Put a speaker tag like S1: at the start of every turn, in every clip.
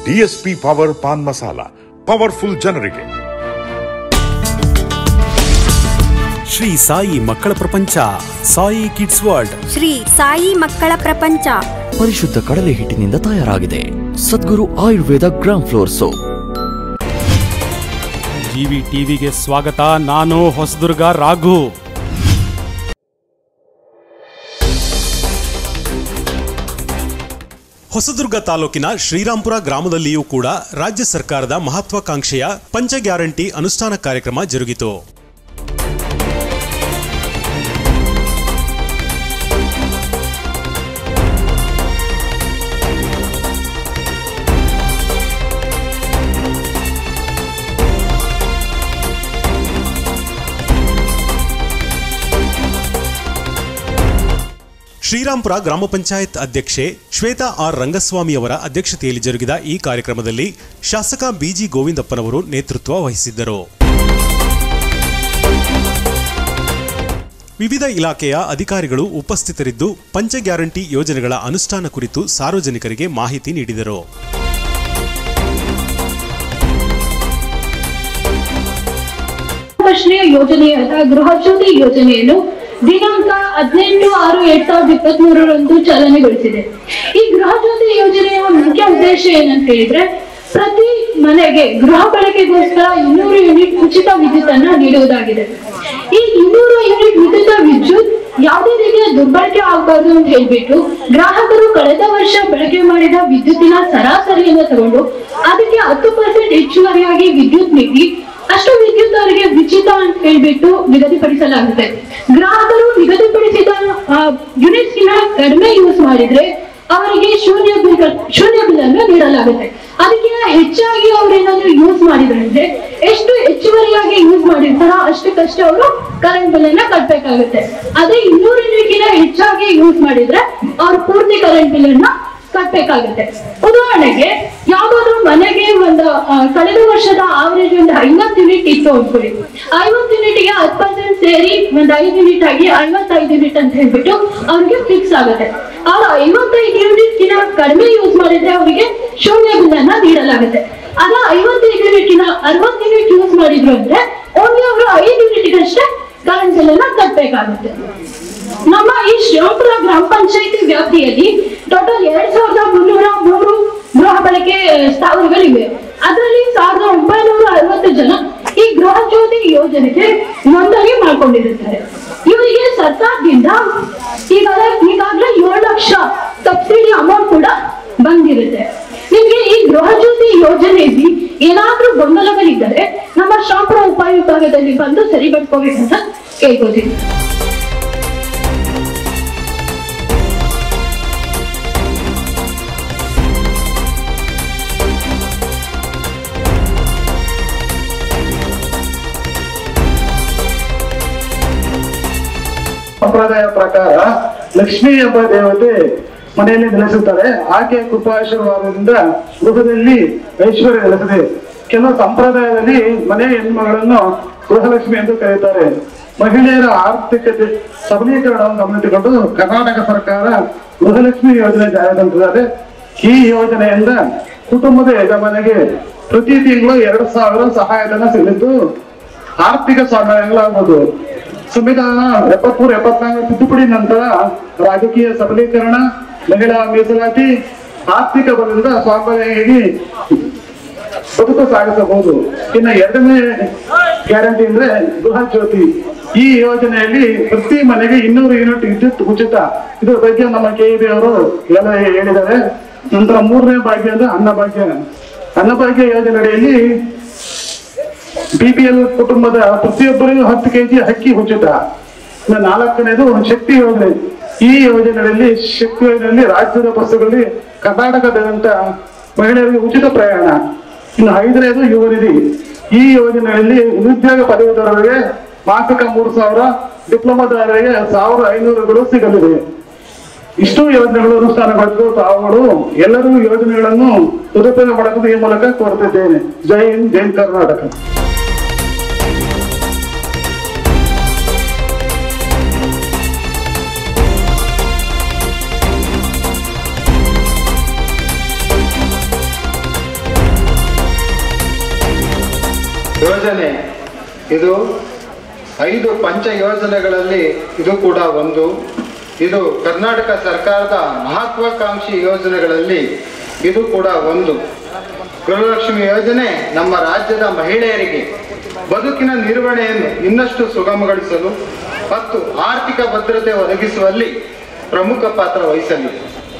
S1: DSP power paan masala powerful ಜನರಿಗೆ
S2: ಶ್ರೀ ಸಾಯಿ ಮಕ್ಕಳ ಪ್ರಪಂಚ ಸಾಯಿ ಕಿಡ್ಸ್ ವರ್ಲ್ಡ್
S3: ಶ್ರೀ ಸಾಯಿ ಮಕ್ಕಳ ಪ್ರಪಂಚ
S4: ಪರಿಶುದ್ಧ ಕಡಲೆ ಹಿಟ್ಟಿನಿಂದ ತಯಾರಾಗಿದೆ Sadguru Ayurveda gram flour soap
S2: G V ಟಿವಿಗೆ ಸ್ವಾಗತ ನಾನು ಹೊಸದುರ್ಗ ರಾಘು ಹೊಸದುರ್ಗ ತಾಲೂಕಿನ ಶ್ರೀರಾಂಪುರ ಗ್ರಾಮದಲ್ಲಿಯೂ ಕೂಡ ರಾಜ್ಯ ಸರ್ಕಾರದ ಮಹತ್ವಾಕಾಂಕ್ಷೆಯ ಪಂಚ ಗ್ಯಾರಂಟಿ ಅನುಷ್ಠಾನ ಕಾರ್ಯಕ್ರಮ ಜರುಗಿತು ಶ್ರೀರಾಂಪುರ ಗ್ರಾಮ ಪಂಚಾಯತ್ ಅಧ್ಯಕ್ಷೆ ಶ್ವೇತಾ ಆರ್ ರಂಗಸ್ವಾಮಿ ಅವರ ಅಧ್ಯಕ್ಷತೆಯಲ್ಲಿ ಜರುಗಿದ ಈ ಕಾರ್ಯಕ್ರಮದಲ್ಲಿ ಶಾಸಕ ಬಿಜಿ ಗೋವಿಂದಪ್ಪನವರು ನೇತೃತ್ವ ವಹಿಸಿದ್ದರು ವಿವಿಧ ಇಲಾಖೆಯ ಅಧಿಕಾರಿಗಳು ಉಪಸ್ಥಿತರಿದ್ದು ಪಂಚ ಗ್ಯಾರಂಟಿ ಯೋಜನೆಗಳ ಅನುಷ್ಠಾನ ಕುರಿತು ಸಾರ್ವಜನಿಕರಿಗೆ ಮಾಹಿತಿ ನೀಡಿದರು
S5: ವರ್ಷೀಯ ಯೋಜನೆಯಾದ ಗೃಹ ಜ್ಯೋತಿ ಯೋಜನೆಯನ್ನು ದಿನಾಂಕ ಹದಿನೆಂಟು ಆರು ಎರಡ್ ಸಾವಿರದ ಇಪ್ಪತ್ತ್ ಮೂರರಂದು ಚಾಲನೆಗೊಳಿಸಿದೆ ಈ ಗೃಹ ಜ್ಯೋತಿ ಯೋಜನೆಯ ಮುಖ್ಯ ಉದ್ದೇಶ ಏನಂತ ಹೇಳಿದ್ರೆ ಪ್ರತಿ ಮನೆಗೆ ಗೃಹ ಬಳಕೆಗೋಸ್ಕರ ಇನ್ನೂರು ಯೂನಿಟ್ ಉಚಿತ ವಿದ್ಯುತ್ ಅನ್ನ ನೀಡುವುದಾಗಿದೆ ಈ ಇನ್ನೂರು ಯೂನಿಟ್ ಉಚಿತ ವಿದ್ಯುತ್ ಯಾವುದೇ ರೀತಿಯ ದುರ್ಬಳಕೆ ಆಗಬಾರ್ದು ಅಂತ ಹೇಳ್ಬಿಟ್ಟು ಗ್ರಾಹಕರು ಕಳೆದ ವರ್ಷ ಬಳಕೆ ಮಾಡಿದ ವಿದ್ಯುತ್ತಿನ ಸರಾಸರಿಯನ್ನು ತಗೊಂಡು ಅದಕ್ಕೆ ಹತ್ತು ಪರ್ಸೆಂಟ್ ಹೆಚ್ಚುವರಿಯಾಗಿ ವಿದ್ಯುತ್ ನೀಡಿ ಅಷ್ಟು ವಿದ್ಯುತ್ ಅವರಿಗೆ ಉಚಿತ ಅಂತ ಹೇಳ್ಬಿಟ್ಟು ನಿಗದಿಪಡಿಸಲಾಗುತ್ತೆ ಗ್ರಾಹಕರು ನಿಗದಿಪಡಿಸಿದ ಯೂನಿಟ್ಸ್ ಗಿನ ಕಡಿಮೆ ಯೂಸ್ ಮಾಡಿದ್ರೆ ಅವರಿಗೆ ಶೂನ್ಯ ಬಿಲ್ ಶೂನ್ಯ ಬಿಲ್ ಅನ್ನು ನೀಡಲಾಗುತ್ತೆ ಅದಕ್ಕೆ ಹೆಚ್ಚಾಗಿ ಅವ್ರು ಏನಾದ್ರು ಯೂಸ್ ಮಾಡಿದ್ರೆ ಅಂದ್ರೆ ಎಷ್ಟು ಹೆಚ್ಚುವರಿಯಾಗಿ ಯೂಸ್ ಮಾಡಿರ್ತಾರೋ ಅಷ್ಟಕ್ಕಷ್ಟೇ ಅವರು ಕರೆಂಟ್ ಬಿಲ್ ಅನ್ನ ಕಟ್ಬೇಕಾಗುತ್ತೆ ಅದೇ ಇನ್ನೂರು ಯೂನಿಟ್ಗಿನ ಹೆಚ್ಚಾಗಿ ಯೂಸ್ ಮಾಡಿದ್ರೆ ಅವ್ರು ಪೂರ್ತಿ ಕರೆಂಟ್ ಬಿಲ್ ಅನ್ನ ಕಟ್ಬೇಕಾಗುತ್ತೆ ಉದಾಹರಣೆಗೆ ಯಾವ್ದಾದ್ರು ಮನೆಗೆ ಒಂದು ಆ, ಕಳೆದ ವರ್ಷದ ಆವರೇಜ್ ಒಂದು ಐವತ್ತು ಯೂನಿಟ್ ಇತ್ತು ಅನ್ಕೊಳ್ಳಿ ಐವತ್ತು ಯೂನಿಟ್ಗೆ ಹತ್ತು ಪರ್ಸೆಂಟ್ ಸೇರಿ ಒಂದು ಐದು ಯೂನಿಟ್ ಆಗಿ ಐವತ್ತೈದು ಯೂನಿಟ್ ಅಂತ ಹೇಳ್ಬಿಟ್ಟು ಅವ್ರಿಗೆ ಫಿಕ್ಸ್ ಆಗುತ್ತೆ ಅವ್ರು ಐವತ್ತೈದು ಯೂನಿಟ್ ಗಿನ ಕಡಿಮೆ ಯೂಸ್ ಮಾಡಿದ್ರೆ ಅವರಿಗೆ ಶೂನ್ಯ ಬಿಲ್ ಅನ್ನ ನೀಡಲಾಗುತ್ತೆ ಅದ ಐವತ್ತೈದು ಯೂನಿಟ್ ಗಿನ ಅರವತ್ತು ಯೂನಿಟ್ ಯೂಸ್ ಮಾಡಿದ್ರು ಅಂದ್ರೆ ಓನ್ಲಿ ಅವರು ಐದು ಯೂನಿಟ್ ಅಷ್ಟೇ ಕರೆಂಟ್ ಬಿಲ್ ಅನ್ನ ಕಟ್ಬೇಕಾಗುತ್ತೆ ನಮ್ಮ ಈ ಶ್ರೀರಾಮ್ಪುರ ಗ್ರಾಮ ಪಂಚಾಯತಿ ವ್ಯಾಪ್ತಿಯಲ್ಲಿ ಟೋಟಲ್ ಎರಡ್ ಸಾವಿರದ ಮುನ್ನೂರ ಮೂರು ಗೃಹ ಬಳಕೆ ಸ್ಥಾವರಗಳಿವೆ ಅದರಲ್ಲಿ ಸಾವಿರದ ಒಂಬೈನೂರ ಅರವತ್ತು ಜನ ಈ ಗೃಹ ಜ್ಯೋತಿ ಯೋಜನೆಗೆ ನೋಂದಣಿ ಮಾಡ್ಕೊಂಡಿರುತ್ತಾರೆ ಇವರಿಗೆ ಸರ್ಕಾರದಿಂದ ಈಗಾಗಲೇ ಈಗಾಗಲೇ ಏಳು ಲಕ್ಷ ಸಬ್ಸಿಡಿ ಅಮೌಂಟ್ ಕೂಡ ಬಂದಿರುತ್ತೆ ನಿಮ್ಗೆ ಈ ಗೃಹ ಜ್ಯೋತಿ ಯೋಜನೆಯಲ್ಲಿ ಏನಾದ್ರೂ ಗೊಂದಲಗಳಿದ್ದರೆ ನಮ್ಮ ಶ್ರೀರಾಮ್ಪುರ ಉಪವಿಭಾಗದಲ್ಲಿ ಬಂದು ಸರಿಪಡಿಸ್ಕೋಬೇಕಂತ ಕೇಳ್ಕೋತೀನಿ
S6: ಸಂಪ್ರದಾಯ ಪ್ರಕಾರ ಲಕ್ಷ್ಮೀ ಎಂಬ ದೇವತೆ ಮನೆಯಲ್ಲಿ ನೆಲೆಸುತ್ತಾರೆ ಆಕೆಯ ಕೃಪಾಶೀರ್ವಾದದಿಂದ ಗೃಹದಲ್ಲಿ ಐಶ್ವರ್ಯ ನೆಲೆಸಿದೆ ಕೆಲವು ಸಂಪ್ರದಾಯದಲ್ಲಿ ಮನೆಯ ಹೆಣ್ಮಗಳನ್ನು ಗೃಹಲಕ್ಷ್ಮಿ ಎಂದು ಕರೆಯುತ್ತಾರೆ ಮಹಿಳೆಯರ ಆರ್ಥಿಕತೆ ಸಬಲೀಕರಣವನ್ನು ಗಮನಿಸಿಕೊಂಡು ಕರ್ನಾಟಕ ಸರ್ಕಾರ ಗೃಹಲಕ್ಷ್ಮಿ ಯೋಜನೆ ಜಾರಿ ತಂದಿದ್ದಾರೆ ಈ ಯೋಜನೆಯಿಂದ ಕುಟುಂಬದ ಯಜಮಾನಿಗೆ ಪ್ರತಿ ತಿಂಗಳು ಎರಡು ಸಾವಿರ ಸಹಾಯಧನ ಸಿಗಲಿದ್ದು ಆರ್ಥಿಕ ಸ್ವಾವಲಂಬನೆಗಳಾಗುವುದು ಸಂವಿಧಾನ ಎಪ್ಪತ್ಮೂರು ಎಪ್ಪತ್ನಾಲ್ಕು ತಿದ್ದುಪಡಿ ನಂತರ ರಾಜಕೀಯ ಸಬಲೀಕರಣ ಮಹಿಳಾ ಮೀಸಲಾತಿ ಆರ್ಥಿಕ ಬಲದಿಂದ ಸ್ವಾವಲಂಬಿಯಾಗಿ ಬದುಕು ಸಾಗಿಸಬಹುದು ಇನ್ನು ಎರಡನೇ ಗ್ಯಾರಂಟಿ ಅಂದ್ರೆ ಗೃಹ ಜ್ಯೋತಿ ಈ ಯೋಜನೆಯಲ್ಲಿ ಪ್ರತಿ ಮನೆಗೆ ಇನ್ನೂರು ಯೂನಿಟ್ ವಿದ್ಯುತ್ ಉಚಿತ ಇದ್ರ ಬಗ್ಗೆ ನಮ್ಮ ಕೆ ಬಿ ಅವರು ಎಲ್ಲ ಹೇಳಿದ್ದಾರೆ ನಂತರ ಮೂರನೇ ಭಾಗ್ಯ ಅಂದ್ರೆ ಅನ್ನಭಾಗ್ಯ ಅನ್ನಭಾಗ್ಯ ಯೋಜನೆಯಲ್ಲಿ ಬಿಪಿಎಲ್ ಕುಟುಂಬದ ಪ್ರತಿಯೊಬ್ಬರಿಗೂ ಹತ್ತು ಕೆಜಿ ಅಕ್ಕಿ ಉಚಿತ ಇನ್ನು ನಾಲ್ಕನೇದು ಶಕ್ತಿ ಯೋಜನೆ ಈ ಯೋಜನೆಯಲ್ಲಿ ಶಕ್ತಿ ಯೋಜನೆಯಲ್ಲಿ ರಾಜ್ಯದ ಬಸ್ಸುಗಳಲ್ಲಿ ಕರ್ನಾಟಕದಾದ್ಯಂತ ಮಹಿಳೆಯರಿಗೆ ಉಚಿತ ಪ್ರಯಾಣ ಇನ್ನು ಐದನೇದು ಯುವ ನಿಧಿ ಈ ಯೋಜನೆಯಲ್ಲಿ ನಿರುದ್ಯೋಗ ಪದವೀಧರರಿಗೆ ಮಾಸಿಕ ಮೂರು ಸಾವಿರ ಡಿಪ್ಲೊಮಾದಾರರಿಗೆ ಸಾವಿರ ಐನೂರುಗಳು ಸಿಗಲಿದೆ ಇಷ್ಟು ಯೋಜನೆಗಳು ಅನುಷ್ಠಾನಗೊಂಡು ತಾವುಗಳು ಎಲ್ಲರೂ ಯೋಜನೆಗಳನ್ನು ದುರುಪಯೋಗ ಮಾಡಬೇಕು ಈ ಮೂಲಕ ಕೋರುತ್ತಿದ್ದೇನೆ ಜೈ ಹಿಂದ್ ಜೈ ಕರ್ನಾಟಕ
S7: ಯೋಜನೆ ಇದು ಐದು ಪಂಚ ಯೋಜನೆಗಳಲ್ಲಿ ಇದು ಕೂಡ ಒಂದು ಇದು ಕರ್ನಾಟಕ ಸರ್ಕಾರದ ಮಹತ್ವಾಕಾಂಕ್ಷಿ ಯೋಜನೆಗಳಲ್ಲಿ ಇದು ಕೂಡ ಒಂದು ಗೃಹಲಕ್ಷ್ಮಿ ಯೋಜನೆ ನಮ್ಮ ರಾಜ್ಯದ ಮಹಿಳೆಯರಿಗೆ ಬದುಕಿನ ನಿರ್ವಹಣೆಯನ್ನು ಇನ್ನಷ್ಟು ಸುಗಮಗೊಳಿಸಲು ಮತ್ತು ಆರ್ಥಿಕ ಭದ್ರತೆ ಒದಗಿಸುವಲ್ಲಿ ಪ್ರಮುಖ ಪಾತ್ರ ವಹಿಸಲಿದೆ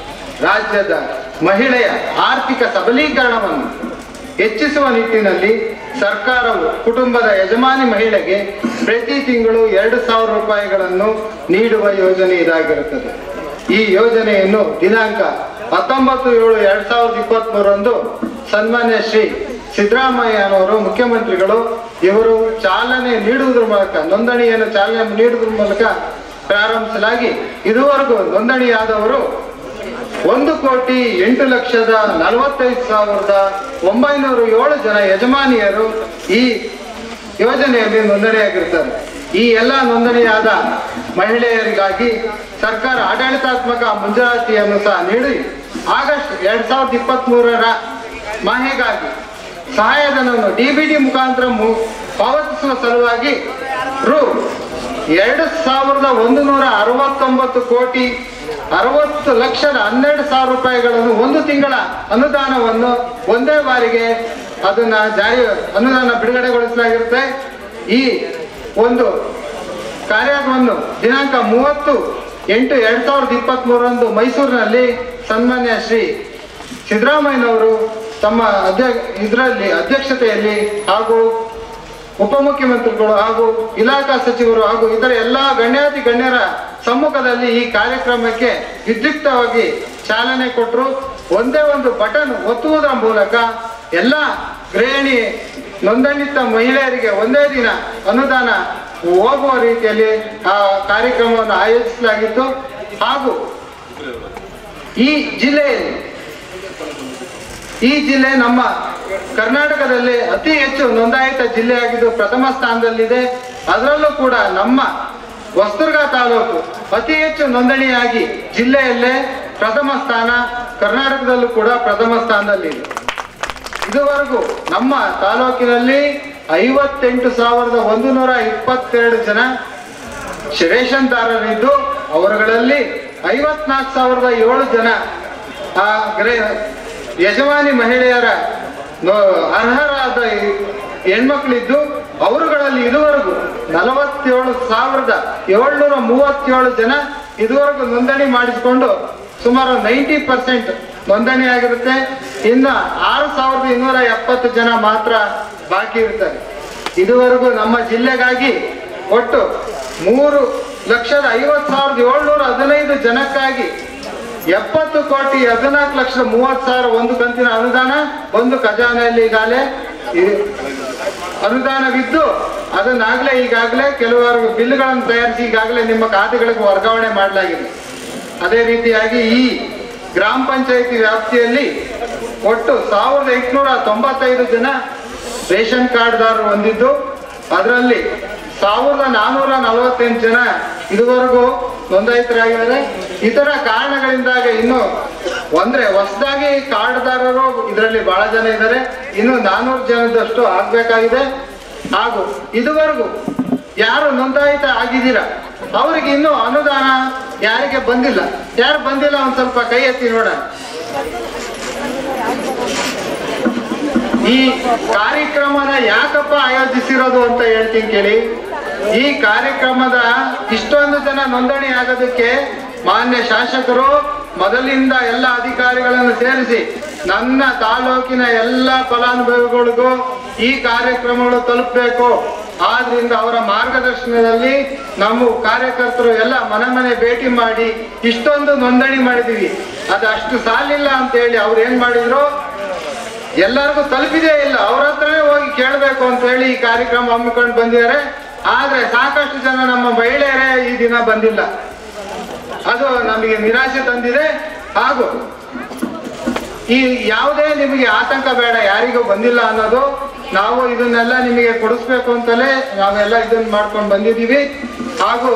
S7: ರಾಜ್ಯದ ಮಹಿಳೆಯ ಆರ್ಥಿಕ ಸಬಲೀಕರಣವನ್ನು ಹೆಚ್ಚಿಸುವ ನಿಟ್ಟಿನಲ್ಲಿ ಸರ್ಕಾರವು ಕುಟುಂಬದ ಯಜಮಾನಿ ಮಹಿಳೆಗೆ ಪ್ರತಿ ತಿಂಗಳು ಎರಡು ಸಾವಿರ ರೂಪಾಯಿಗಳನ್ನು ನೀಡುವ ಯೋಜನೆ ಇದಾಗಿರುತ್ತದೆ ಈ ಯೋಜನೆಯನ್ನು ದಿನಾಂಕ ಹತ್ತೊಂಬತ್ತು ಏಳು ಎರಡ್ ಸಾವಿರದ ಇಪ್ಪತ್ತ್ ಮೂರರಂದು ಸನ್ಮಾನ್ಯ ಶ್ರೀ ಸಿದ್ದರಾಮಯ್ಯನವರು ಮುಖ್ಯಮಂತ್ರಿಗಳು ಇವರು ಚಾಲನೆ ನೀಡುವುದರ ಮೂಲಕ ನೋಂದಣಿಯನ್ನು ಚಾಲನೆ ನೀಡುವುದರ ಮೂಲಕ ಪ್ರಾರಂಭಿಸಲಾಗಿ ಇದುವರೆಗೂ ನೋಂದಣಿಯಾದವರು ಒಂದು ಕೋಟಿ ಎಂಟು ಲಕ್ಷದ ನಲವತ್ತೈದು ಸಾವಿರದ ಒಂಬೈನೂರ ಏಳು ಜನ ಯಜಮಾನಿಯರು ಈ ಯೋಜನೆಯಲ್ಲಿ ನೋಂದಣಿಯಾಗಿರ್ತಾರೆ ಈ ಎಲ್ಲ ನೋಂದಣಿಯಾದ ಮಹಿಳೆಯರಿಗಾಗಿ ಸರ್ಕಾರ ಆಡಳಿತಾತ್ಮಕ ಮುಂಜಾಗ್ರತೆಯನ್ನು ಸಹ ನೀಡಿ ಆಗಸ್ಟ್ ಎರಡ್ ಸಾವಿರದ ಇಪ್ಪತ್ತ್ ಮೂರರ ಮಾಹೆಗಾಗಿ ಸಹಾಯಧನವನ್ನು ಡಿಬಿಟಿ ಮುಖಾಂತರ ಮು- ಪಾವತಿಸುವ ಸಲುವಾಗಿ ರು ಎರಡು ಸಾವಿರದ ಒಂದು ನೂರ ಅರವತ್ತೊಂಬತ್ತು ಕೋಟಿ ಅರವತ್ತು ಲಕ್ಷದ ಹನ್ನೆರಡು ಸಾವಿರ ರೂಪಾಯಿಗಳನ್ನು ಒಂದು ತಿಂಗಳ ಅನುದಾನವನ್ನು ಒಂದೇ ಬಾರಿಗೆ ಅದನ್ನ ಜಾರಿ ಅನುದಾನ ಬಿಡುಗಡೆಗೊಳಿಸಲಾಗಿರುತ್ತೆ ಈ ಒಂದು ಕಾರ್ಯಕ್ರಮವನ್ನು ದಿನಾಂಕ ಮೂವತ್ತು ಎಂಟು ಎರಡ್ ಸಾವಿರದ ಇಪ್ಪತ್ತ್ ಮೂರರಂದು ಮೈಸೂರಿನಲ್ಲಿ ಸನ್ಮಾನ್ಯ ಶ್ರೀ ಸಿದ್ದರಾಮಯ್ಯನವರು ತಮ್ಮ ಅಧ್ಯ ಇದರಲ್ಲಿ ಅಧ್ಯಕ್ಷತೆಯಲ್ಲಿ ಹಾಗೂ ಉಪಮುಖ್ಯಮಂತ್ರಿಗಳು ಹಾಗೂ ಇಲಾಖಾ ಸಚಿವರು ಹಾಗೂ ಇತರ ಎಲ್ಲ ಗಣ್ಯಾತಿ ಗಣ್ಯರ ಸಮ್ಮುಖದಲ್ಲಿ ಈ ಕಾರ್ಯಕ್ರಮಕ್ಕೆ ವಿದ್ಯುಕ್ತವಾಗಿ ಚಾಲನೆ ಕೊಟ್ಟರು ಒಂದೇ ಒಂದು ಬಟನ್ ಒತ್ತುವುದರ ಮೂಲಕ ಎಲ್ಲ ಗೃಹಿಣಿ ನೋಂದಣಿತ ಮಹಿಳೆಯರಿಗೆ ಒಂದೇ ದಿನ ಅನುದಾನ ಹೋಗುವ ರೀತಿಯಲ್ಲಿ ಆ ಕಾರ್ಯಕ್ರಮವನ್ನು ಆಯೋಜಿಸಲಾಗಿತ್ತು ಹಾಗೂ ಈ ಜಿಲ್ಲೆಯಲ್ಲಿ ಈ ಜಿಲ್ಲೆ ನಮ್ಮ ಕರ್ನಾಟಕದಲ್ಲಿ ಅತಿ ಹೆಚ್ಚು ನೋಂದಾಯಿತ ಜಿಲ್ಲೆಯಾಗಿದ್ದು ಪ್ರಥಮ ಸ್ಥಾನದಲ್ಲಿದೆ ಅದರಲ್ಲೂ ಕೂಡ ನಮ್ಮ ಹೊಸದುರ್ಗ ತಾಲೂಕು ಅತಿ ಹೆಚ್ಚು ನೋಂದಣಿಯಾಗಿ ಜಿಲ್ಲೆಯಲ್ಲೇ ಪ್ರಥಮ ಸ್ಥಾನ ಕರ್ನಾಟಕದಲ್ಲೂ ಕೂಡ ಪ್ರಥಮ ಸ್ಥಾನದಲ್ಲಿದೆ ಇದುವರೆಗೂ ನಮ್ಮ ತಾಲೂಕಿನಲ್ಲಿ ಐವತ್ತೆಂಟು ಸಾವಿರದ ಒಂದು ನೂರ ಇಪ್ಪತ್ತೆರಡು ಜನ ರೇಷನ್ದಾರರಿದ್ದು ಅವರುಗಳಲ್ಲಿ ಐವತ್ನಾಲ್ಕು ಸಾವಿರದ ಏಳು ಜನ ಆ ಗ್ರೇ ಯಜಮಾನಿ ಮಹಿಳೆಯರ ನೋ- ಅರ್ಹರಾದ ಈ ಹೆಣ್ಮಕ್ಳಿದ್ದು ಅವರುಗಳಲ್ಲಿ ಇದುವರೆಗೂ ನಲವತ್ತೇಳು ಸಾವಿರದ ಏಳ್ನೂರ ಮೂವತ್ತೇಳು ಜನ ಇದುವರೆಗೂ ನೋಂದಣಿ ಮಾಡಿಸಿಕೊಂಡು ಸುಮಾರು ನೈಂಟಿ ಪರ್ಸೆಂಟ್ ನೋಂದಣಿ ಆಗಿರುತ್ತೆ ಇನ್ನು ಆರು ಸಾವಿರದ ಇನ್ನೂರ ಎಪ್ಪತ್ತು ಜನ ಮಾತ್ರ ಬಾಕಿ ಇರ್ತಾರೆ ಇದುವರೆಗೂ ನಮ್ಮ ಜಿಲ್ಲೆಗಾಗಿ ಒಟ್ಟು ಮೂರು ಲಕ್ಷದ ಐವತ್ತು ಸಾವಿರದ ಏಳ್ನೂರ ಹದಿನೈದು ಜನಕ್ಕಾಗಿ ಎಪ್ಪತ್ತು ಕೋಟಿ ಹದಿನಾಲ್ಕು ಲಕ್ಷದ ಮೂವತ್ತು ಸಾವಿರ ಒಂದು ಕಂತಿನ ಅನುದಾನ ಒಂದು ಖಜಾನೆಯಲ್ಲಿ ಈಗಾಗಲೇ ಇದೆ. ಅನುದಾನವಿದ್ದು ಅದನ್ನಾಗಲೇ ಈಗಾಗಲೇ ಕೆಲವರು ಬಿಲ್ಗಳನ್ನು ತಯಾರಿಸಿ ಈಗಾಗಲೇ ನಿಮ್ಮ ಖಾತೆಗಳಿಗೆ ವರ್ಗಾವಣೆ ಮಾಡಲಾಗಿದೆ ಅದೇ ರೀತಿಯಾಗಿ ಈ ಗ್ರಾಮ ಪಂಚಾಯಿತಿ ವ್ಯಾಪ್ತಿಯಲ್ಲಿ ಒಟ್ಟು ಸಾವಿರದ ಎಂಟುನೂರ ತೊಂಬತ್ತೈದು ಜನ ರೇಷನ್ ಕಾರ್ಡ್ದಾರರು ಹೊಂದಿದ್ದು ಅದರಲ್ಲಿ ಸಾವಿರದ ನಾನ್ನೂರ ನಲವತ್ತೆಂಟು ಜನ ಇದುವರೆಗೂ ನೋಂದಾಯಿತರಾಗಿದ್ದಾರೆ ಇತರ ಕಾರಣಗಳಿಂದಾಗಿ ಇನ್ನು ಅಂದ್ರೆ ಹೊಸದಾಗಿ ಕಾರ್ಡ್ದಾರರು ಇದರಲ್ಲಿ ಬಹಳ ಜನ ಇದ್ದಾರೆ ಇನ್ನು ನಾನ್ನೂರು ಜನದಷ್ಟು ಆಗ್ಬೇಕಾಗಿದೆ ಹಾಗೂ ಇದುವರೆಗೂ ಯಾರು ನೋಂದಾಯಿತ ಆಗಿದ್ದೀರಾ ಅವರಿಗೆ ಇನ್ನೂ ಅನುದಾನ ಯಾರಿಗೆ ಬಂದಿಲ್ಲ ಯಾರು ಬಂದಿಲ್ಲ ಒಂದ್ ಸ್ವಲ್ಪ ಕೈ ಎತ್ತಿ ನೋಡೋಣ ಈ ಕಾರ್ಯಕ್ರಮನ ಯಾಕಪ್ಪ ಆಯೋಜಿಸಿರೋದು ಅಂತ ಹೇಳ್ತೀನಿ ಕೇಳಿ ಈ ಕಾರ್ಯಕ್ರಮದ ಇಷ್ಟೊಂದು ಜನ ನೋಂದಣಿ ಆಗೋದಕ್ಕೆ ಮಾನ್ಯ ಶಾಸಕರು ಮೊದಲಿಂದ ಎಲ್ಲ ಅಧಿಕಾರಿಗಳನ್ನು ಸೇರಿಸಿ ನನ್ನ ತಾಲೂಕಿನ ಎಲ್ಲ ಫಲಾನುಭವಿಗಳಿಗೂ ಈ ಕಾರ್ಯಕ್ರಮಗಳು ತಲುಪಬೇಕು ಆದ್ರಿಂದ ಅವರ ಮಾರ್ಗದರ್ಶನದಲ್ಲಿ ನಮ್ಮ ಕಾರ್ಯಕರ್ತರು ಎಲ್ಲ ಮನೆ ಮನೆ ಭೇಟಿ ಮಾಡಿ ಇಷ್ಟೊಂದು ನೋಂದಣಿ ಮಾಡಿದೀವಿ ಅದು ಅಷ್ಟು ಸಾಲಿಲ್ಲ ಅಂತ ಹೇಳಿ ಅವ್ರು ಏನ್ ಮಾಡಿದ್ರು ಎಲ್ಲರಿಗೂ ತಲುಪಿದೇ ಇಲ್ಲ ಅವ್ರ ಹತ್ರನೇ ಹೋಗಿ ಕೇಳಬೇಕು ಅಂತ ಹೇಳಿ ಈ ಕಾರ್ಯಕ್ರಮ ಹಮ್ಮಿಕೊಂಡು ಬಂದಿದ್ದಾರೆ ಆದ್ರೆ ಸಾಕಷ್ಟು ಜನ ನಮ್ಮ ಮಹಿಳೆಯರೇ ಈ ದಿನ ಬಂದಿಲ್ಲ ಅದು ನಮಗೆ ನಿರಾಶೆ ತಂದಿದೆ ಹಾಗೂ ಈ ಯಾವುದೇ ನಿಮಗೆ ಆತಂಕ ಬೇಡ ಯಾರಿಗೂ ಬಂದಿಲ್ಲ ಅನ್ನೋದು ನಾವು ಇದನ್ನೆಲ್ಲ ನಿಮಗೆ ಕೊಡಿಸ್ಬೇಕು ಅಂತಲೇ ನಾವೆಲ್ಲ ಇದನ್ನ ಮಾಡ್ಕೊಂಡು ಬಂದಿದ್ದೀವಿ ಹಾಗೂ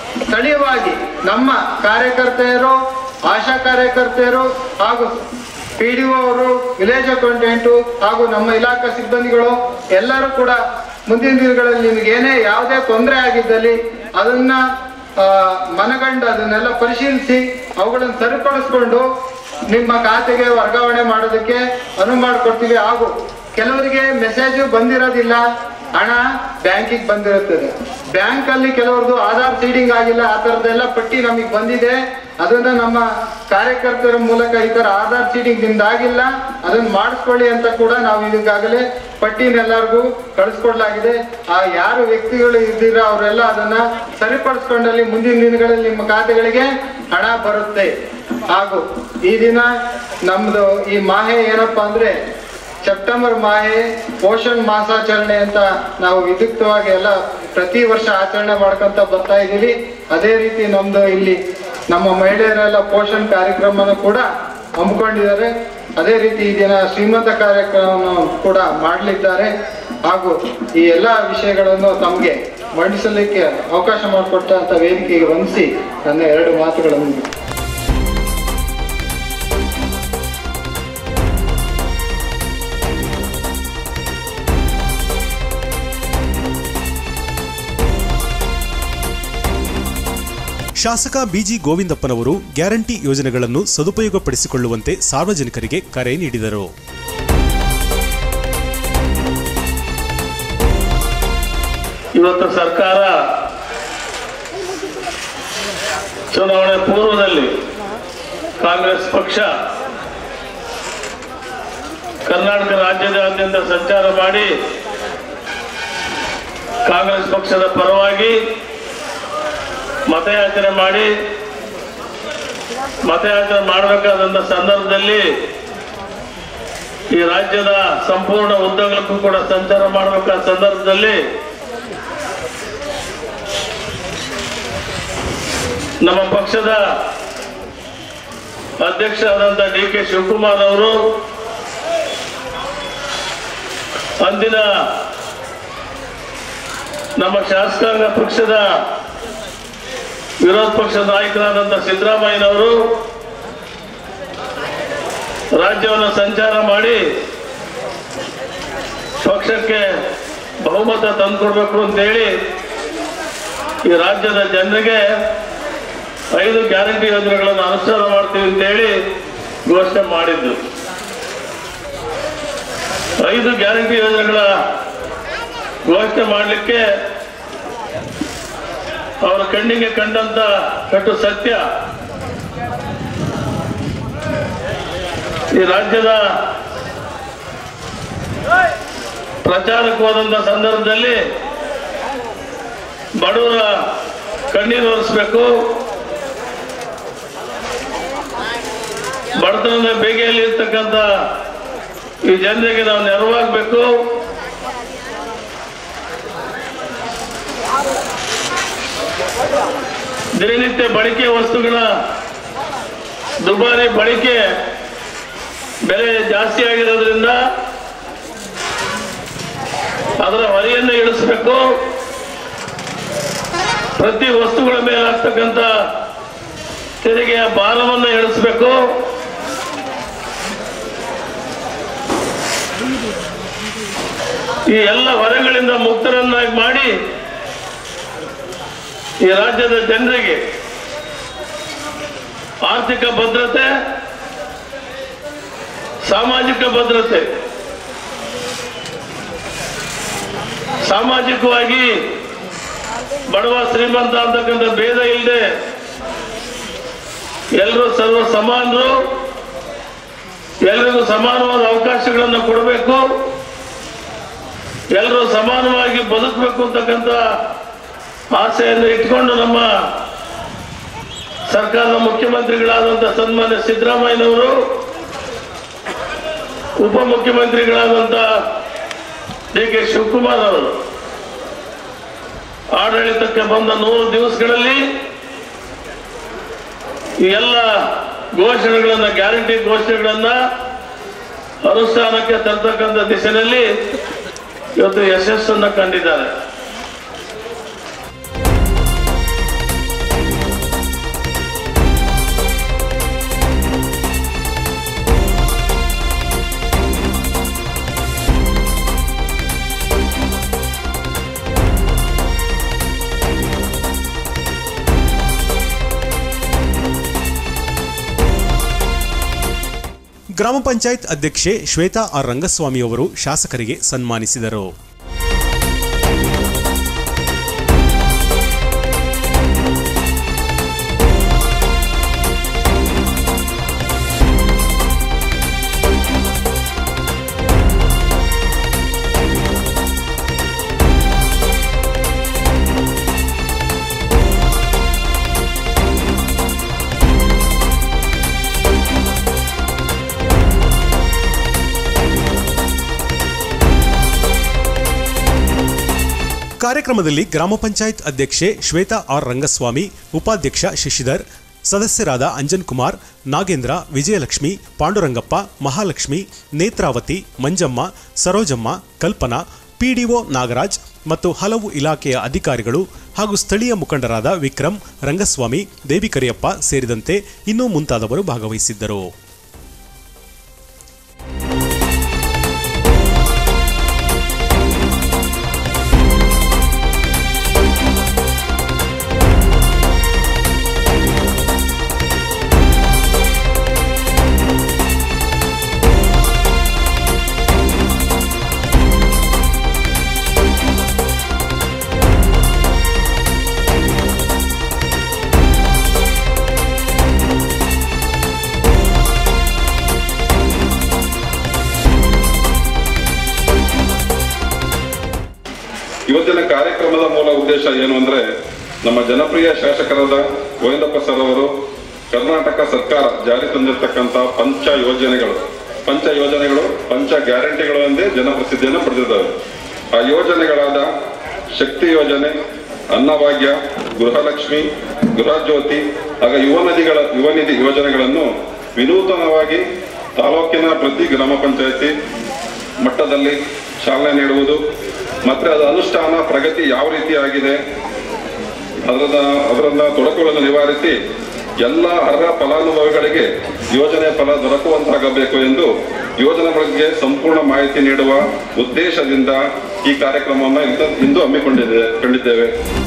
S7: ಸ್ಥಳೀಯವಾಗಿ ನಮ್ಮ ಕಾರ್ಯಕರ್ತೆಯರು ಆಶಾ ಕಾರ್ಯಕರ್ತೆಯರು ಹಾಗೂ ಪಿ ಡಿ ಒ ಅವರು ವಿಲೇಜ್ ಅಕೌಂಟೆಂಟು ಹಾಗೂ ನಮ್ಮ ಇಲಾಖಾ ಸಿಬ್ಬಂದಿಗಳು ಎಲ್ಲರೂ ಕೂಡ ಮುಂದಿನ ದಿನಗಳಲ್ಲಿ ನಿಮಗೆ ಏನೇ ಯಾವುದೇ ತೊಂದರೆ ಆಗಿದ್ದಲ್ಲಿ ಅದನ್ನ ಆ, ಮನಗಂಡು ಅದನ್ನೆಲ್ಲ ಪರಿಶೀಲಿಸಿ ಅವುಗಳನ್ನು ಸರಿಪಡಿಸ್ಕೊಂಡು ನಿಮ್ಮ ಖಾತೆಗೆ ವರ್ಗಾವಣೆ ಮಾಡೋದಕ್ಕೆ ಅನುವು ಮಾಡಿಕೊಡ್ತೀವಿ ಹಾಗೂ ಕೆಲವರಿಗೆ ಮೆಸೇಜ್ ಬಂದಿರೋದಿಲ್ಲ ಹಣ ಬ್ಯಾಂಕಿಗೆ ಬಂದಿರುತ್ತದೆ ಬ್ಯಾಂಕ್ ಅಲ್ಲಿ ಕೆಲವ್ರದ್ದು ಆಧಾರ್ ಸೀಡಿಂಗ್ ಆಗಿಲ್ಲ ಆ ತರದೆಲ್ಲ ಪಟ್ಟಿ ನಮಗೆ ಬಂದಿದೆ ಅದನ್ನ ನಮ್ಮ ಕಾರ್ಯಕರ್ತರ ಮೂಲಕ ಈ ತರ ಆಧಾರ್ ಸೀಡಿಂಗ್ ನಿಮ್ದು ಆಗಿಲ್ಲ ಅದನ್ನ ಮಾಡಿಸ್ಕೊಳ್ಳಿ ಅಂತ ಕೂಡ ನಾವು ಈಗಾಗಲೇ ಪಟ್ಟಿನೆಲ್ಲರಿಗೂ ಕಳಿಸ್ಕೊಡ್ಲಾಗಿದೆ ಆ ಯಾರು ವ್ಯಕ್ತಿಗಳು ಇದ್ದೀರ ಅವರೆಲ್ಲ ಅದನ್ನ ಸರಿಪಡಿಸ್ಕೊಂಡಲ್ಲಿ ಮುಂದಿನ ದಿನಗಳಲ್ಲಿ ನಿಮ್ಮ ಖಾತೆಗಳಿಗೆ ಹಣ ಬರುತ್ತೆ ಹಾಗೂ ಈ ದಿನ ನಮ್ದು ಈ ಮಾಹೆ ಏನಪ್ಪಾ ಅಂದ್ರೆ ಸೆಪ್ಟೆಂಬರ್ ಮಾಹೆ ಪೋಷಣ್ ಮಾಸಾಚರಣೆ ಅಂತ ನಾವು ವಿದ್ಯುಕ್ತವಾಗಿ ಎಲ್ಲ ಪ್ರತಿ ವರ್ಷ ಆಚರಣೆ ಮಾಡ್ಕೊಂತ ಬರ್ತಾ ಇದ್ದೀವಿ ಅದೇ ರೀತಿ ನಮ್ದು ಇಲ್ಲಿ ನಮ್ಮ ಮಹಿಳೆಯರೆಲ್ಲ ಪೋಷಣ್ ಕಾರ್ಯಕ್ರಮನ ಕೂಡ ಹಮ್ಮಿಕೊಂಡಿದ್ದಾರೆ ಅದೇ ರೀತಿ ಈ ದಿನ ಶ್ರೀಮಂತ ಕಾರ್ಯಕ್ರಮವನ್ನು ಕೂಡ ಮಾಡಲಿದ್ದಾರೆ ಹಾಗೂ ಈ ಎಲ್ಲ ವಿಷಯಗಳನ್ನು ತಮಗೆ ಮಂಡಿಸಲಿಕ್ಕೆ ಅವಕಾಶ ಮಾಡಿಕೊಟ್ಟಂತ ವೇದಿಕೆಗೆ ವಂದಿಸಿ ನನ್ನ ಎರಡು ಮಾತುಗಳನ್ನು
S2: ಶಾಸಕ ಬಿಜಿ ಗೋವಿಂದಪ್ಪನವರು ಗ್ಯಾರಂಟಿ ಯೋಜನೆಗಳನ್ನು ಸದುಪಯೋಗಪಡಿಸಿಕೊಳ್ಳುವಂತೆ ಸಾರ್ವಜನಿಕರಿಗೆ ಕರೆ ನೀಡಿದರು
S8: ಇವತ್ತು ಸರ್ಕಾರ ಚುನಾವಣೆ ಪೂರ್ವದಲ್ಲಿ ಕಾಂಗ್ರೆಸ್ ಪಕ್ಷ ಕರ್ನಾಟಕ ರಾಜ್ಯದಾದ್ಯಂತ ಸಂಚಾರ ಮಾಡಿ ಕಾಂಗ್ರೆಸ್ ಪಕ್ಷದ ಪರವಾಗಿ ಮತಯಾಚನೆ ಮಾಡಿ ಮತಯಾಚನೆ ಮಾಡಬೇಕಾದಂಥ ಸಂದರ್ಭದಲ್ಲಿ ಈ ರಾಜ್ಯದ ಸಂಪೂರ್ಣ ಉದ್ದಗಲಕ್ಕೂ ಕೂಡ ಸಂಚಾರ ಮಾಡಬೇಕಾದ ಸಂದರ್ಭದಲ್ಲಿ ನಮ್ಮ ಪಕ್ಷದ ಅಧ್ಯಕ್ಷರಾದಂಥ ಡಿ ಕೆ ಶಿವಕುಮಾರ್ ಅವರು ಅಂದಿನ ನಮ್ಮ ಶಾಸಕಾಂಗ ಪಕ್ಷದ ವಿರೋಧ ಪಕ್ಷದ ನಾಯಕರಾದಂಥ ಸಿದ್ದರಾಮಯ್ಯನವರು ರಾಜ್ಯವನ್ನು ಸಂಚಾರ ಮಾಡಿ ಪಕ್ಷಕ್ಕೆ ಬಹುಮತ ತಂದುಕೊಡ್ಬೇಕು ಅಂತೇಳಿ ಈ ರಾಜ್ಯದ ಜನರಿಗೆ ಐದು ಗ್ಯಾರಂಟಿ ಯೋಜನೆಗಳನ್ನು ಅನುಷ್ಠಾನ ಮಾಡ್ತೀವಿ ಅಂತೇಳಿ ಘೋಷಣೆ ಮಾಡಿದ್ದು ಐದು ಗ್ಯಾರಂಟಿ ಯೋಜನೆಗಳ ಘೋಷಣೆ ಮಾಡಲಿಕ್ಕೆ ಅವರ ಕಣ್ಣಿಗೆ ಕಂಡಂತ ಕಟ್ಟು ಸತ್ಯ ಈ ರಾಜ್ಯದ ಪ್ರಚಾರಕ್ಕೆ ಹೋದಂತ ಸಂದರ್ಭದಲ್ಲಿ ಬಡವರ ಕಣ್ಣೀರು ಒರೆಸ್ಬೇಕು ಬಡತನದ ಬೇಗೆಯಲ್ಲಿ ಇರ್ತಕ್ಕಂಥ ಈ ಜನರಿಗೆ ನಾವು ನೆರವಾಗಬೇಕು ದಿನನಿತ್ಯ ಬಳಕೆ ವಸ್ತುಗಳ ದುಬಾರಿ ಬಳಕೆ ಬೆಲೆ ಜಾಸ್ತಿ ಆಗಿರೋದ್ರಿಂದ ಅದರ ಹೊರೆಯನ್ನು ಇಳಿಸಬೇಕು ಪ್ರತಿ ವಸ್ತುಗಳ ಮೇಲೆ ಆಗ್ತಕ್ಕಂಥ ತೆರಿಗೆಯ ಭಾರವನ್ನು ಇಳಿಸಬೇಕು ಈ ಎಲ್ಲ ಹೊರೆಗಳಿಂದ ಮುಕ್ತರನ್ನಾಗಿ ಮಾಡಿ ಈ ರಾಜ್ಯದ ಜನರಿಗೆ ಆರ್ಥಿಕ ಭದ್ರತೆ ಸಾಮಾಜಿಕ ಭದ್ರತೆ ಸಾಮಾಜಿಕವಾಗಿ ಬಡವ ಶ್ರೀಮಂತ ಅಂತಕ್ಕಂಥ ಭೇದ ಇಲ್ಲದೆ ಎಲ್ಲರೂ ಸರ್ವ ಸಮಾನರು ಎಲ್ರಿಗೂ ಸಮಾನವಾದ ಅವಕಾಶಗಳನ್ನು ಕೊಡಬೇಕು ಎಲ್ಲರೂ ಸಮಾನವಾಗಿ ಬದುಕಬೇಕು ಅಂತಕ್ಕಂಥ ಆಸೆಯನ್ನು ಇಟ್ಕೊಂಡು ನಮ್ಮ ಸರ್ಕಾರದ ಮುಖ್ಯಮಂತ್ರಿಗಳಾದಂಥ ಸನ್ಮಾನ್ಯ ಸಿದ್ದರಾಮಯ್ಯನವರು ಉಪಮುಖ್ಯಮಂತ್ರಿಗಳಾದಂಥ ಡಿ ಕೆ ಶಿವಕುಮಾರ್ ಅವರು ಆಡಳಿತಕ್ಕೆ ಬಂದ ನೂರು ದಿವಸಗಳಲ್ಲಿ ಈ ಎಲ್ಲ ಘೋಷಣೆಗಳನ್ನ ಗ್ಯಾರಂಟಿ ಘೋಷಣೆಗಳನ್ನ ಅನುಷ್ಠಾನಕ್ಕೆ ತರ್ತಕ್ಕಂಥ ದಿಶೆಯಲ್ಲಿ ಇವತ್ತು ಯಶಸ್ಸನ್ನ ಕಂಡಿದ್ದಾರೆ
S2: ಗ್ರಾಮ ಪಂಚಾಯತ್ ಅಧ್ಯಕ್ಷೆ ಶ್ವೇತಾ ಆರ್ ರಂಗಸ್ವಾಮಿ ಅವರು ಶಾಸಕರಿಗೆ ಸನ್ಮಾನಿಸಿದರು ಕಾರ್ಯಕ್ರಮದಲ್ಲಿ ಗ್ರಾಮ ಪಂಚಾಯತ್ ಅಧ್ಯಕ್ಷೆ ಶ್ವೇತಾ ಆರ್ ರಂಗಸ್ವಾಮಿ ಉಪಾಧ್ಯಕ್ಷ ಶಶಿಧರ್ ಸದಸ್ಯರಾದ ಅಂಜನ್ ಕುಮಾರ್ ನಾಗೇಂದ್ರ ವಿಜಯಲಕ್ಷ್ಮಿ ಪಾಂಡುರಂಗಪ್ಪ ಮಹಾಲಕ್ಷ್ಮಿ ನೇತ್ರಾವತಿ ಮಂಜಮ್ಮ ಸರೋಜಮ್ಮ ಕಲ್ಪನಾ ಪಿಡಿಒ ನಾಗರಾಜ್ ಮತ್ತು ಹಲವು ಇಲಾಖೆಯ ಅಧಿಕಾರಿಗಳು ಹಾಗೂ ಸ್ಥಳೀಯ ಮುಖಂಡರಾದ ವಿಕ್ರಮ್ ರಂಗಸ್ವಾಮಿ ದೇವಿಕರಿಯಪ್ಪ ಸೇರಿದಂತೆ ಇನ್ನೂ ಮುಂತಾದವರು ಭಾಗವಹಿಸಿದ್ದರು
S9: ಇವತ್ತಿನ ಕಾರ್ಯಕ್ರಮದ ಮೂಲ ಉದ್ದೇಶ ಏನು ಅಂದ್ರೆ ನಮ್ಮ ಜನಪ್ರಿಯ ಶಾಸಕರಾದ ಗೋವಿಂದಪ್ಪ ಸರ್ ಅವರು ಕರ್ನಾಟಕ ಸರ್ಕಾರ ಜಾರಿ ತಂದಿರತಕ್ಕಂತ ಪಂಚ ಯೋಜನೆಗಳು ಪಂಚ ಯೋಜನೆಗಳು ಪಂಚ ಗ್ಯಾರಂಟಿಗಳು ಎಂದೇ ಜನಪ್ರಸಿದ್ಧಿಯನ್ನು ಪಡೆದಿದ್ದಾವೆ ಆ ಯೋಜನೆಗಳಾದ ಶಕ್ತಿ ಯೋಜನೆ ಅನ್ನಭಾಗ್ಯ ಗೃಹಲಕ್ಷ್ಮಿ ಗೃಹಜ್ಯೋತಿ ಹಾಗ ಯುವ ನದಿಗಳ ಯುವ ನಿಧಿ ಯೋಜನೆಗಳನ್ನು ವಿನೂತನವಾಗಿ ತಾಲೂಕಿನ ಪ್ರತಿ ಗ್ರಾಮ ಪಂಚಾಯತಿ ಮಟ್ಟದಲ್ಲಿ ಚಾಲನೆ ನೀಡುವುದು ಮತ್ತೆ ಅದರ ಅನುಷ್ಠಾನ ಪ್ರಗತಿ ಯಾವ ರೀತಿ ಆಗಿದೆ ಅದರದ ಅದರಿಂದ ತೊಡಕುಗಳನ್ನು ನಿವಾರಿಸಿ ಎಲ್ಲ ಅರ್ಹ ಫಲಾನುಭವಿಗಳಿಗೆ ಯೋಜನೆ ಫಲ ದೊರಕುವಂತಾಗಬೇಕು ಎಂದು ಯೋಜನೆ ಬಗ್ಗೆ ಸಂಪೂರ್ಣ ಮಾಹಿತಿ ನೀಡುವ ಉದ್ದೇಶದಿಂದ ಈ ಕಾರ್ಯಕ್ರಮವನ್ನು ಇಂದು- ಇಂದು ಹಮ್ಮಿಕೊಂಡಿದೆ ಕಂಡಿದ್ದೇವೆ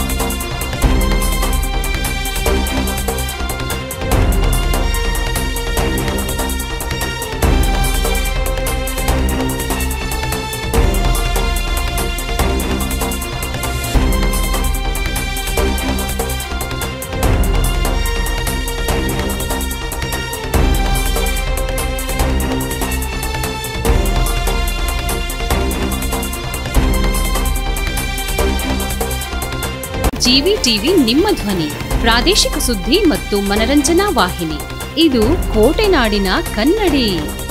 S10: ಜಿವಿ ಟಿವಿ ನಿಮ್ಮ ಧ್ವನಿ ಪ್ರಾದೇಶಿಕ ಸುದ್ದಿ ಮತ್ತು ಮನರಂಜನಾ ವಾಹಿನಿ ಇದು ಕೋಟೆನಾಡಿನ ಕನ್ನಡಿ